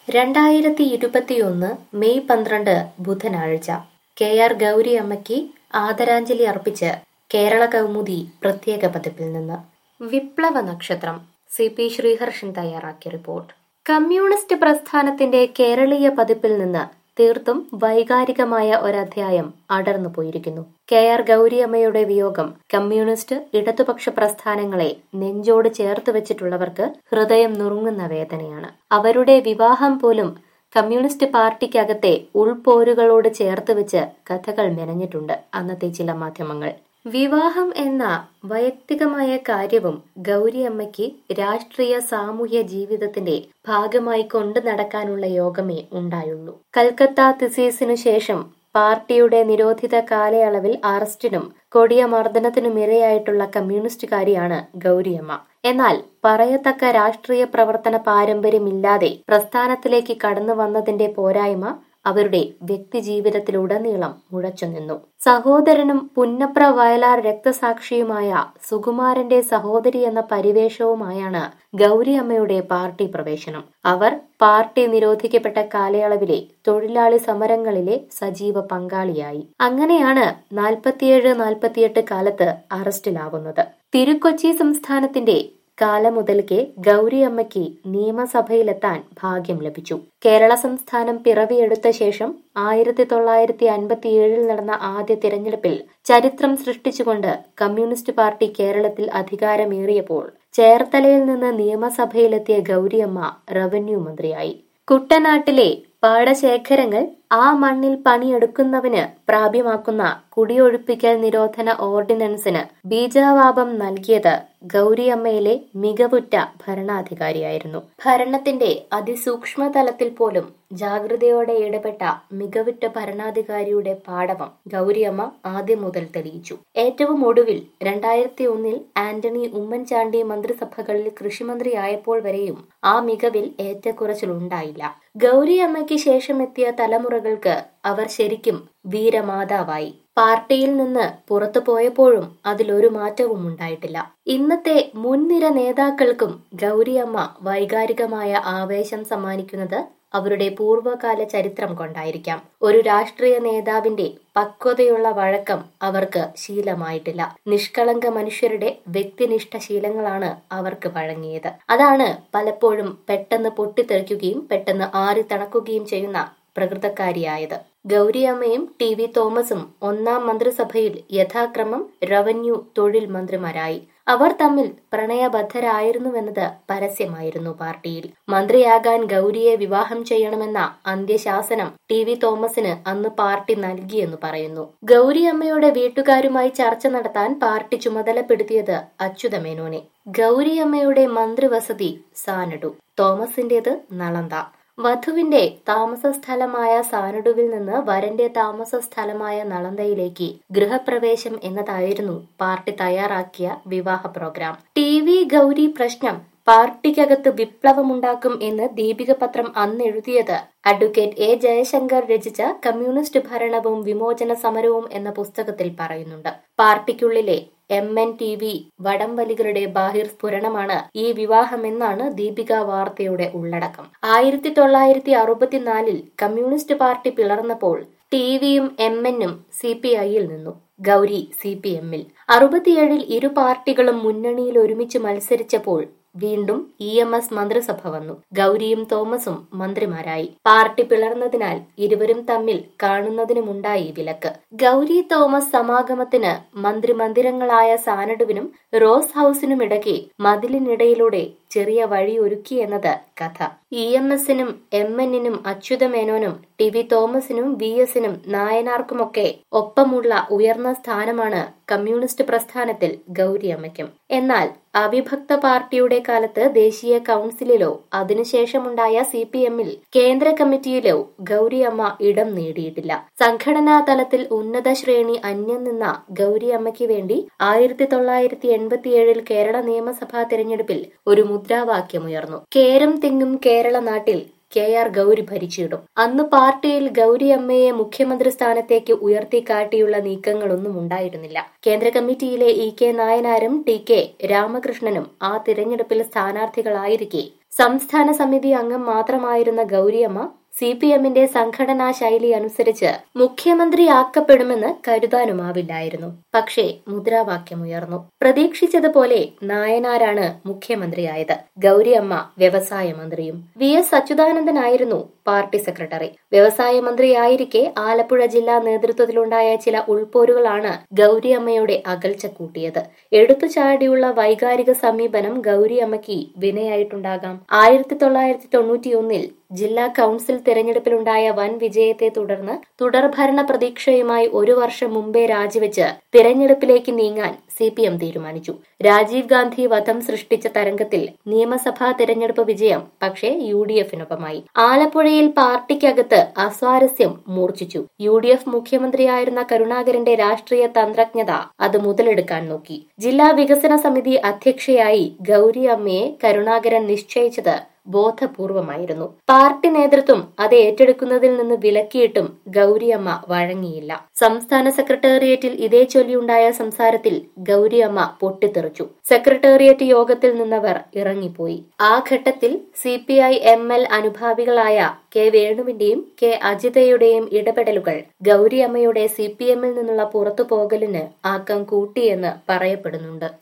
രണ്ടായിരത്തി ഇരുപത്തിയൊന്ന് മെയ് പന്ത്രണ്ട് ബുധനാഴ്ച കെ ആർ ഗൗരി അമ്മയ്ക്ക് ആദരാഞ്ജലി അർപ്പിച്ച് കേരള കൗമുദി പ്രത്യേക പതിപ്പിൽ നിന്ന് വിപ്ലവ നക്ഷത്രം സി പി ശ്രീഹർഷൻ തയ്യാറാക്കിയ റിപ്പോർട്ട് കമ്മ്യൂണിസ്റ്റ് പ്രസ്ഥാനത്തിന്റെ കേരളീയ പതിപ്പിൽ നിന്ന് തീർത്തും വൈകാരികമായ ഒരധ്യായം അടർന്നു പോയിരിക്കുന്നു കെ ആർ ഗൗരിയമ്മയുടെ വിയോഗം കമ്മ്യൂണിസ്റ്റ് ഇടതുപക്ഷ പ്രസ്ഥാനങ്ങളെ നെഞ്ചോട് ചേർത്ത് വെച്ചിട്ടുള്ളവർക്ക് ഹൃദയം നുറുങ്ങുന്ന വേദനയാണ് അവരുടെ വിവാഹം പോലും കമ്മ്യൂണിസ്റ്റ് പാർട്ടിക്കകത്തെ ഉൾപോരുകളോട് ചേർത്ത് വെച്ച് കഥകൾ മെനഞ്ഞിട്ടുണ്ട് അന്നത്തെ ചില മാധ്യമങ്ങൾ വിവാഹം എന്ന വൈയക്തികമായ കാര്യവും ഗൗരിയമ്മയ്ക്ക് രാഷ്ട്രീയ സാമൂഹ്യ ജീവിതത്തിന്റെ ഭാഗമായി കൊണ്ടു നടക്കാനുള്ള യോഗമേ ഉണ്ടായുള്ളൂ കൽക്കത്ത തിസീസിനു ശേഷം പാർട്ടിയുടെ നിരോധിത കാലയളവിൽ അറസ്റ്റിനും കൊടിയ മർദ്ദനത്തിനും ഇരയായിട്ടുള്ള കമ്മ്യൂണിസ്റ്റുകാരിയാണ് ഗൗരിയമ്മ എന്നാൽ പറയത്തക്ക രാഷ്ട്രീയ പ്രവർത്തന പാരമ്പര്യമില്ലാതെ പ്രസ്ഥാനത്തിലേക്ക് കടന്നു വന്നതിന്റെ പോരായ്മ അവരുടെ വ്യക്തിജീവിതത്തിലുടനീളം മുഴച്ചുനിന്നു സഹോദരനും പുന്നപ്ര വയലാർ രക്തസാക്ഷിയുമായ സുകുമാരന്റെ സഹോദരി എന്ന പരിവേഷവുമായാണ് ഗൗരിയമ്മയുടെ പാർട്ടി പ്രവേശനം അവർ പാർട്ടി നിരോധിക്കപ്പെട്ട കാലയളവിലെ തൊഴിലാളി സമരങ്ങളിലെ സജീവ പങ്കാളിയായി അങ്ങനെയാണ് നാൽപ്പത്തിയേഴ് നാൽപ്പത്തിയെട്ട് കാലത്ത് അറസ്റ്റിലാവുന്നത് തിരുക്കൊച്ചി സംസ്ഥാനത്തിന്റെ കാലം മുതൽക്കേ ഗൗരിയമ്മയ്ക്ക് നിയമസഭയിലെത്താൻ ഭാഗ്യം ലഭിച്ചു കേരള സംസ്ഥാനം പിറവിയെടുത്ത ശേഷം ആയിരത്തി തൊള്ളായിരത്തി അൻപത്തിയേഴിൽ നടന്ന ആദ്യ തിരഞ്ഞെടുപ്പിൽ ചരിത്രം സൃഷ്ടിച്ചുകൊണ്ട് കമ്മ്യൂണിസ്റ്റ് പാർട്ടി കേരളത്തിൽ അധികാരമേറിയപ്പോൾ ചേർത്തലയിൽ നിന്ന് നിയമസഭയിലെത്തിയ ഗൗരിയമ്മ റവന്യൂ മന്ത്രിയായി കുട്ടനാട്ടിലെ പാടശേഖരങ്ങൾ ആ മണ്ണിൽ പണിയെടുക്കുന്നവന് പ്രാപ്യമാക്കുന്ന കുടിയൊഴിപ്പിക്കൽ നിരോധന ഓർഡിനൻസിന് ബീജാവാപം നൽകിയത് ഗൗരിയമ്മയിലെ മികവുറ്റ ഭരണാധികാരിയായിരുന്നു ഭരണത്തിന്റെ അതിസൂക്ഷ്മ തലത്തിൽ പോലും ജാഗ്രതയോടെ ഇടപെട്ട മികവുറ്റ ഭരണാധികാരിയുടെ പാടവം ഗൗരിയമ്മ ആദ്യം മുതൽ തെളിയിച്ചു ഏറ്റവും ഒടുവിൽ രണ്ടായിരത്തി ഒന്നിൽ ആന്റണി ഉമ്മൻചാണ്ടി മന്ത്രിസഭകളിൽ കൃഷിമന്ത്രിയായപ്പോൾ വരെയും ആ മികവിൽ ഏറ്റക്കുറച്ചിലുണ്ടായില്ല ഗൗരിയമ്മയ്ക്ക് ശേഷം എത്തിയ തലമുറകൾക്ക് അവർ ശരിക്കും വീരമാതാവായി പാർട്ടിയിൽ നിന്ന് പുറത്തു പോയപ്പോഴും അതിലൊരു മാറ്റവും ഉണ്ടായിട്ടില്ല ഇന്നത്തെ മുൻനിര നേതാക്കൾക്കും ഗൗരിയമ്മ വൈകാരികമായ ആവേശം സമ്മാനിക്കുന്നത് അവരുടെ പൂർവ്വകാല ചരിത്രം കൊണ്ടായിരിക്കാം ഒരു രാഷ്ട്രീയ നേതാവിന്റെ പക്വതയുള്ള വഴക്കം അവർക്ക് ശീലമായിട്ടില്ല നിഷ്കളങ്ക മനുഷ്യരുടെ വ്യക്തിനിഷ്ഠ ശീലങ്ങളാണ് അവർക്ക് വഴങ്ങിയത് അതാണ് പലപ്പോഴും പെട്ടെന്ന് പൊട്ടിത്തെറിക്കുകയും പെട്ടെന്ന് ആറി തണക്കുകയും ചെയ്യുന്ന പ്രകൃതക്കാരിയായത് ഗൗരിയമ്മയും ടി വി തോമസും ഒന്നാം മന്ത്രിസഭയിൽ യഥാക്രമം റവന്യൂ തൊഴിൽ മന്ത്രിമാരായി അവർ തമ്മിൽ പ്രണയബദ്ധരായിരുന്നുവെന്നത് പരസ്യമായിരുന്നു പാർട്ടിയിൽ മന്ത്രിയാകാൻ ഗൗരിയെ വിവാഹം ചെയ്യണമെന്ന അന്ത്യശാസനം ടി വി തോമസിന് അന്ന് പാർട്ടി നൽകിയെന്ന് പറയുന്നു ഗൗരിയമ്മയുടെ വീട്ടുകാരുമായി ചർച്ച നടത്താൻ പാർട്ടി ചുമതലപ്പെടുത്തിയത് അച്യുതമേനോനെ ഗൗരിയമ്മയുടെ മന്ത്രിവസതി സാനഡു തോമസിന്റേത് നളന്ത വധുവിന്റെ താമസ സ്ഥലമായ സാനഡുവിൽ നിന്ന് വരന്റെ താമസ സ്ഥലമായ നളന്തയിലേക്ക് ഗൃഹപ്രവേശം എന്നതായിരുന്നു പാർട്ടി തയ്യാറാക്കിയ വിവാഹ പ്രോഗ്രാം ടി വി ഗൗരി പ്രശ്നം പാർട്ടിക്കകത്ത് വിപ്ലവമുണ്ടാക്കും എന്ന് ദീപിക പത്രം അന്ന് എഴുതിയത് അഡ്വക്കേറ്റ് എ ജയശങ്കർ രചിച്ച കമ്മ്യൂണിസ്റ്റ് ഭരണവും വിമോചന സമരവും എന്ന പുസ്തകത്തിൽ പറയുന്നുണ്ട് പാർട്ടിക്കുള്ളിലെ എം എൻ ടി വി വടംവലികളുടെ ബാഹിർ സ്ഫുരണമാണ് ഈ വിവാഹമെന്നാണ് ദീപിക വാർത്തയുടെ ഉള്ളടക്കം ആയിരത്തി തൊള്ളായിരത്തി അറുപത്തിനാലിൽ കമ്മ്യൂണിസ്റ്റ് പാർട്ടി പിളർന്നപ്പോൾ ടി വിയും എം എന്നും സി പി ഐയിൽ നിന്നു ഗൗരി സി പി എമ്മിൽ അറുപത്തിയേഴിൽ ഇരു പാർട്ടികളും മുന്നണിയിൽ ഒരുമിച്ച് മത്സരിച്ചപ്പോൾ വീണ്ടും ഇ എം എസ് മന്ത്രിസഭ വന്നു ഗൗരിയും തോമസും മന്ത്രിമാരായി പാർട്ടി പിളർന്നതിനാൽ ഇരുവരും തമ്മിൽ കാണുന്നതിനുമുണ്ടായി വിലക്ക് ഗൗരി തോമസ് സമാഗമത്തിന് മന്ത്രിമന്ദിരങ്ങളായ സാനഡുവിനും റോസ് ഹൌസിനുമിടയ്ക്ക് മതിലിനിടയിലൂടെ ചെറിയ വഴി ഒരുക്കി എന്നത് കഥ ഇ എം എസിനും എം എന്നിനും അച്യുതമേനോനും ടി വി തോമസിനും വി എസിനും നായനാർക്കുമൊക്കെ ഒപ്പമുള്ള ഉയർന്ന സ്ഥാനമാണ് കമ്മ്യൂണിസ്റ്റ് പ്രസ്ഥാനത്തിൽ ഗൗരിയമ്മയ്ക്കും എന്നാൽ അവിഭക്ത പാർട്ടിയുടെ കാലത്ത് ദേശീയ കൌൺസിലിലോ അതിനുശേഷമുണ്ടായ സി പി എമ്മിൽ കേന്ദ്ര കമ്മിറ്റിയിലോ ഗൗരിയമ്മ ഇടം നേടിയിട്ടില്ല സംഘടനാ തലത്തിൽ ഉന്നത ശ്രേണി അന്യം നിന്ന ഗൗരിയമ്മയ്ക്ക് വേണ്ടി ആയിരത്തി തൊള്ളായിരത്തി എൺപത്തിയേഴിൽ കേരള നിയമസഭാ തിരഞ്ഞെടുപ്പിൽ ഒരു മുദ്രാവാക്യമുയർന്നു കേരം തിങ്ങും കേരള നാട്ടിൽ കെ ആർ ഗൗരി ഭരിച്ചിടും അന്ന് പാർട്ടിയിൽ ഗൗരി അമ്മയെ മുഖ്യമന്ത്രി സ്ഥാനത്തേക്ക് ഉയർത്തിക്കാട്ടിയുള്ള നീക്കങ്ങളൊന്നും ഉണ്ടായിരുന്നില്ല കേന്ദ്ര കമ്മിറ്റിയിലെ ഇ കെ നായനാരും ടി കെ രാമകൃഷ്ണനും ആ തിരഞ്ഞെടുപ്പിൽ സ്ഥാനാർത്ഥികളായിരിക്കെ സംസ്ഥാന സമിതി അംഗം മാത്രമായിരുന്ന ഗൗരിയമ്മ സി പി എമ്മിന്റെ സംഘടനാ ശൈലി അനുസരിച്ച് മുഖ്യമന്ത്രിയാക്കപ്പെടുമെന്ന് കരുതാനുമാവില്ലായിരുന്നു പക്ഷേ മുദ്രാവാക്യമുയർന്നു പ്രതീക്ഷിച്ചതുപോലെ നായനാരാണ് മുഖ്യമന്ത്രിയായത് ഗൗരിയമ്മ വ്യവസായ മന്ത്രിയും വി എസ് അച്യുതാനന്ദനായിരുന്നു പാർട്ടി സെക്രട്ടറി വ്യവസായ മന്ത്രിയായിരിക്കെ ആലപ്പുഴ ജില്ലാ നേതൃത്വത്തിലുണ്ടായ ചില ഉൾപോരുകളാണ് ഗൗരിയമ്മയുടെ അകൽച്ച കൂട്ടിയത് എടുത്തുചാടിയുള്ള വൈകാരിക സമീപനം ഗൗരിയമ്മയ്ക്ക് വിനയായിട്ടുണ്ടാകാം ആയിരത്തി തൊള്ളായിരത്തി തൊണ്ണൂറ്റിയൊന്നിൽ ജില്ലാ കൌൺസിൽ തെരഞ്ഞെടുപ്പിലുണ്ടായ വൻ വിജയത്തെ തുടർന്ന് തുടർഭരണ പ്രതീക്ഷയുമായി ഒരു വർഷം മുമ്പേ രാജിവെച്ച് തിരഞ്ഞെടുപ്പിലേക്ക് നീങ്ങാൻ സി പി എം തീരുമാനിച്ചു രാജീവ് ഗാന്ധി വധം സൃഷ്ടിച്ച തരംഗത്തിൽ നിയമസഭാ തിരഞ്ഞെടുപ്പ് വിജയം പക്ഷേ യു ഡി എഫിനൊപ്പമായി ആലപ്പുഴയിൽ പാർട്ടിക്കകത്ത് അസ്വാരസ്യം മൂർച്ഛിച്ചു യു ഡി എഫ് മുഖ്യമന്ത്രിയായിരുന്ന കരുണാകരന്റെ രാഷ്ട്രീയ തന്ത്രജ്ഞത അത് മുതലെടുക്കാൻ നോക്കി ജില്ലാ വികസന സമിതി അധ്യക്ഷയായി ഗൌരി അമ്മയെ കരുണാകരൻ നിശ്ചയിച്ചത് ബോധപൂർവമായിരുന്നു പാർട്ടി നേതൃത്വം അത് ഏറ്റെടുക്കുന്നതിൽ നിന്ന് വിലക്കിയിട്ടും ഗൗരിയമ്മ വഴങ്ങിയില്ല സംസ്ഥാന സെക്രട്ടേറിയറ്റിൽ ഇതേ ചൊല്ലിയുണ്ടായ സംസാരത്തിൽ ഗൗരിയമ്മ പൊട്ടിത്തെറിച്ചു സെക്രട്ടേറിയറ്റ് യോഗത്തിൽ നിന്നവർ ഇറങ്ങിപ്പോയി ആ ഘട്ടത്തിൽ C P I M L അനുഭാവികളായ കെ വേണുവിന്റെയും കെ അജിതയുടെയും ഇടപെടലുകൾ ഗൗരിയമ്മയുടെ സി പി എമ്മിൽ നിന്നുള്ള പുറത്തുപോകലിന് ആക്കം കൂട്ടിയെന്ന് പറയപ്പെടുന്നുണ്ട്